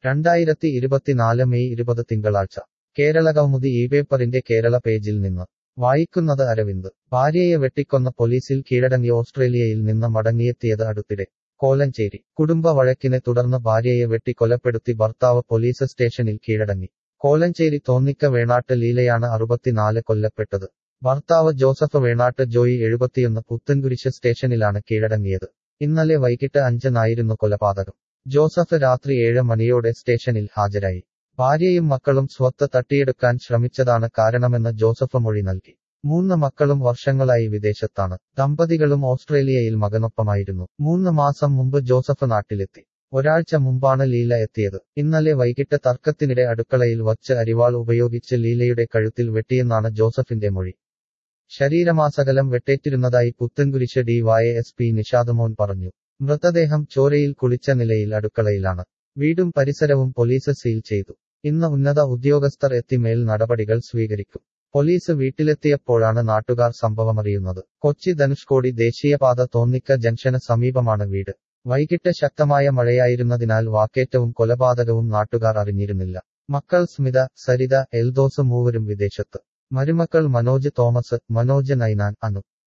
രണ്ടായിരത്തി ഇരുപത്തിനാല് മെയ് ഇരുപത് തിങ്കളാഴ്ച കേരള കൗമുദി ഈ പേപ്പറിന്റെ കേരള പേജിൽ നിന്ന് വായിക്കുന്നത് അരവിന്ദ് ഭാര്യയെ വെട്ടിക്കൊന്ന പോലീസിൽ കീഴടങ്ങി ഓസ്ട്രേലിയയിൽ നിന്ന് മടങ്ങിയെത്തിയത് അടുത്തിടെ കോലഞ്ചേരി കുടുംബ വഴക്കിനെ തുടർന്ന് ഭാര്യയെ വെട്ടിക്കൊലപ്പെടുത്തി ഭർത്താവ് പോലീസ് സ്റ്റേഷനിൽ കീഴടങ്ങി കോലഞ്ചേരി തോന്നിക്ക വേണാട്ട് ലീലയാണ് അറുപത്തിനാല് കൊല്ലപ്പെട്ടത് ഭർത്താവ് ജോസഫ് വേണാട്ട് ജോയി എഴുപത്തിയൊന്ന് പുത്തൻകുരിശ് സ്റ്റേഷനിലാണ് കീഴടങ്ങിയത് ഇന്നലെ വൈകിട്ട് അഞ്ചിനായിരുന്നു കൊലപാതകം ജോസഫ് രാത്രി ഏഴ് മണിയോടെ സ്റ്റേഷനിൽ ഹാജരായി ഭാര്യയും മക്കളും സ്വത്ത് തട്ടിയെടുക്കാൻ ശ്രമിച്ചതാണ് കാരണമെന്ന് ജോസഫ് മൊഴി നൽകി മൂന്ന് മക്കളും വർഷങ്ങളായി വിദേശത്താണ് ദമ്പതികളും ഓസ്ട്രേലിയയിൽ മകനൊപ്പമായിരുന്നു മൂന്ന് മാസം മുമ്പ് ജോസഫ് നാട്ടിലെത്തി ഒരാഴ്ച മുമ്പാണ് ലീല എത്തിയത് ഇന്നലെ വൈകിട്ട് തർക്കത്തിനിടെ അടുക്കളയിൽ വച്ച് അരിവാൾ ഉപയോഗിച്ച് ലീലയുടെ കഴുത്തിൽ വെട്ടിയെന്നാണ് ജോസഫിന്റെ മൊഴി ശരീരമാസകലം വെട്ടേറ്റിരുന്നതായി Puthencruz D Y S P Nishadmon പറഞ്ഞു മൃതദേഹം ചോരയിൽ കുളിച്ച നിലയിൽ അടുക്കളയിലാണ് വീടും പരിസരവും പോലീസ് സീൽ ചെയ്തു ഇന്ന് ഉന്നത ഉദ്യോഗസ്ഥർ എത്തി മേൽ നടപടികൾ സ്വീകരിക്കും പോലീസ് വീട്ടിലെത്തിയപ്പോഴാണ് നാട്ടുകാർ സംഭവമറിയുന്നത് കൊച്ചി ധനുഷ്കോടി ദേശീയപാത തോന്നിക്ക ജംഗ്ഷന് സമീപമാണ് വീട് വൈകിട്ട് ശക്തമായ മഴയായിരുന്നതിനാൽ വാക്കേറ്റവും കൊലപാതകവും നാട്ടുകാർ അറിഞ്ഞിരുന്നില്ല മക്കൾ സ്മിത സരിത എൽദോസ് മൂവരും വിദേശത്ത് മരുമക്കൾ മനോജ് തോമസ് മനോജ് നൈനാൻ അനു